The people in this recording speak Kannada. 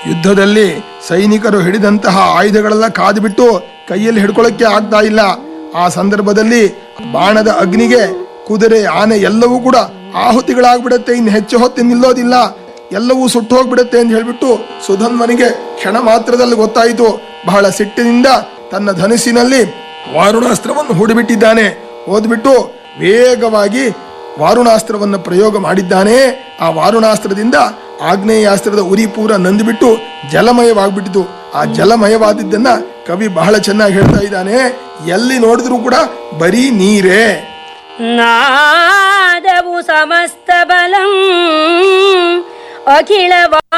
ಯುದ್ಧದಲ್ಲಿ ಸೈನಿಕರು ಹಿಡಿದಂತಹ ಆಯುಧಗಳೆಲ್ಲ ಕಾದು ಬಿಟ್ಟು ಕೈಯಲ್ಲಿ ಹಿಡ್ಕೊಳ್ಳಕ್ಕೆ ಆಗ್ತಾ ಇಲ್ಲ ಆ ಸಂದರ್ಭದಲ್ಲಿ ಬಾಣದ ಅಗ್ನಿಗೆ ಕುದುರೆ ಆನೆ ಎಲ್ಲವೂ ಕೂಡ ಆಹುತಿಗಳಾಗ್ಬಿಡತ್ತೆ ಇನ್ನು ಹೆಚ್ಚು ಹೊತ್ತು ನಿಲ್ಲೋದಿಲ್ಲ ಎಲ್ಲವೂ ಸುಟ್ಟು ಹೋಗ್ಬಿಡುತ್ತೆ ಅಂತ ಹೇಳ್ಬಿಟ್ಟು ಸುಧನ್ವನಿಗೆ ಕ್ಷಣ ಮಾತ್ರದಲ್ಲಿ ಗೊತ್ತಾಯಿತು ಬಹಳ ಸಿಟ್ಟಿನಿಂದ ತನ್ನ ಧನುಸ್ಸಿನಲ್ಲಿ ವಾರುಣಾಸ್ತ್ರವನ್ನು ಹೂಡಿಬಿಟ್ಟಿದ್ದಾನೆ ಓದ್ಬಿಟ್ಟು ವೇಗವಾಗಿ ವಾರುಣಾಸ್ತ್ರವನ್ನು ಪ್ರಯೋಗ ಮಾಡಿದ್ದಾನೆ ಆ ವಾರುಣಾಸ್ತ್ರದಿಂದ ಆಗ್ನೇಯಾಸ್ತ್ರದ ಉರಿ ಪೂರ ನಂದಿಬಿಟ್ಟು ಜಲಮಯವಾಗ್ಬಿಟ್ಟಿತು ಆ ಜಲಮಯವಾದಿದ್ದನ್ನ ಕವಿ ಬಹಳ ಚೆನ್ನಾಗಿ ಹೇಳ್ತಾ ಇದ್ದಾನೆ ಎಲ್ಲಿ ನೋಡಿದ್ರು ಕೂಡ ಬರೀ ನೀರೇ ನಾದವು ಸಮಸ್ತ ಬಲಂ ಅಖಿಲ